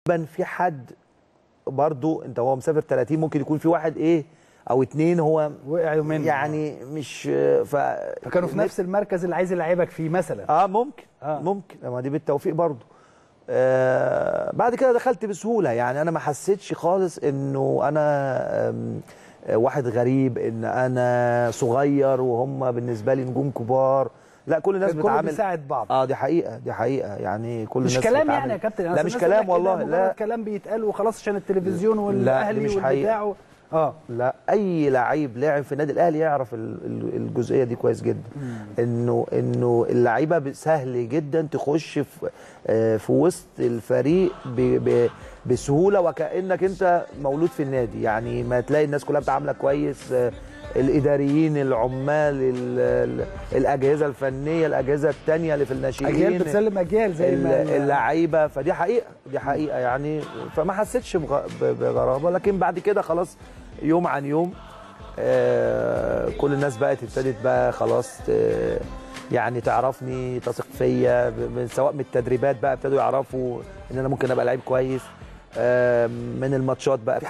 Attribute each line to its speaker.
Speaker 1: غالبا في حد برضو انت هو مسافر 30 ممكن يكون في واحد ايه او اتنين هو
Speaker 2: وقعوا منه
Speaker 1: يعني مش ف
Speaker 2: فكانوا في نفس المركز اللي عايز يلعبك فيه مثلا
Speaker 1: اه ممكن
Speaker 2: آه.
Speaker 1: آه. ممكن ما دي بالتوفيق برضو آه بعد كده دخلت بسهوله يعني انا ما حسيتش خالص انه انا آم، آه، واحد غريب ان انا صغير وهم بالنسبه لي نجوم كبار لا كل الناس
Speaker 2: كان كله
Speaker 1: بتعامل
Speaker 2: بيساعد بعض
Speaker 1: اه دي حقيقه دي حقيقه يعني كل
Speaker 2: مش
Speaker 1: الناس
Speaker 2: كلام
Speaker 1: بتتعامل-
Speaker 2: يعني يا كابتن
Speaker 1: لا
Speaker 2: أصل
Speaker 1: مش
Speaker 2: الناس تقول
Speaker 1: كلام
Speaker 2: لك
Speaker 1: والله
Speaker 2: كده
Speaker 1: لا
Speaker 2: مجرد كلام بيتقال وخلاص عشان التلفزيون
Speaker 1: لا،
Speaker 2: والاهلي
Speaker 1: دي مش حقيقة.
Speaker 2: والبتاع اه
Speaker 1: لا اي لعيب لعب في النادي الاهلي يعرف ال- ال- الجزئيه دي كويس جدا انه انه اللعيبه ب- سهل جدا تخش في آه، في وسط الفريق ب- ب- بسهوله وكانك انت مولود في النادي يعني ما تلاقي الناس كلها بتعاملك كويس آه، الاداريين العمال ال- ال- الاجهزه الفنيه الاجهزه الثانيه اللي في الناشئين
Speaker 2: اجيال بتسلم اجيال زي ما
Speaker 1: ال- اللعيبه فدي حقيقه دي حقيقه يعني فما حسيتش بغ- ب- بغرابه لكن بعد كده خلاص يوم عن يوم آه، كل الناس بقت ابتدت بقى خلاص آه، يعني تعرفني تثق فيا ب- ب- سواء من التدريبات بقى ابتدوا يعرفوا ان انا ممكن ابقى لعيب كويس آه، من الماتشات بقى